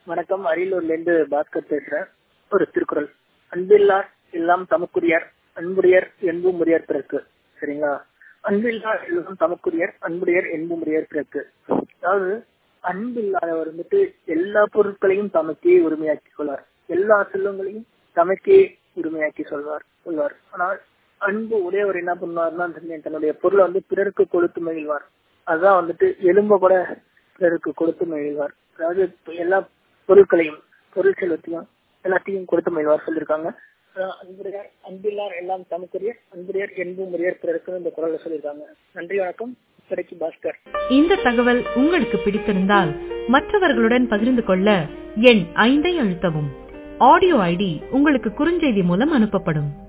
வணக்கம் அரியலூர்ல இருந்து பாஸ்கர் பேசுறேன் ஒரு திருக்குறள் அன்பில்லார் எல்லாம் தமக்குரியர் அன்புடையர் என்பும் உரியர் பிறக்கு சரிங்களா அன்பில்லார் எல்லாம் தமக்குரியர் அன்புடையர் என்பும் உரியர் பிறக்கு அதாவது அன்பு இல்லாதவர் வந்துட்டு எல்லா பொருட்களையும் தமக்கே உரிமையாக்கி கொள்வார் எல்லா செல்வங்களையும் தமக்கே உரிமையாக்கி சொல்வார் சொல்வார் ஆனால் அன்பு உடையவர் என்ன பண்ணுவார்னா தன்னுடைய பொருளை வந்து பிறருக்கு கொடுத்து மகிழ்வார் அதுதான் வந்துட்டு எலும்ப கூட பிறருக்கு கொடுத்து மகிழ்வார் அதாவது எல்லா பொருட்களையும் பொருள் செல்வத்தையும் எல்லாத்தையும் கொடுத்து மகிழ்வார் சொல்லியிருக்காங்க அன்புடையார் அன்பில்லார் எல்லாம் தமக்குரியர் அன்புடையர் என்பும் உரியர் பிறருக்கு இந்த குரல்ல சொல்லியிருக்காங்க நன்றி வணக்கம் கிடைக்கு பாஸ்கர் இந்த தகவல் உங்களுக்கு பிடித்திருந்தால் மற்றவர்களுடன் பகிர்ந்து கொள்ள எண் ஐந்தை அழுத்தவும் ஆடியோ ஐடி உங்களுக்கு குறுஞ்செய்தி மூலம் அனுப்பப்படும்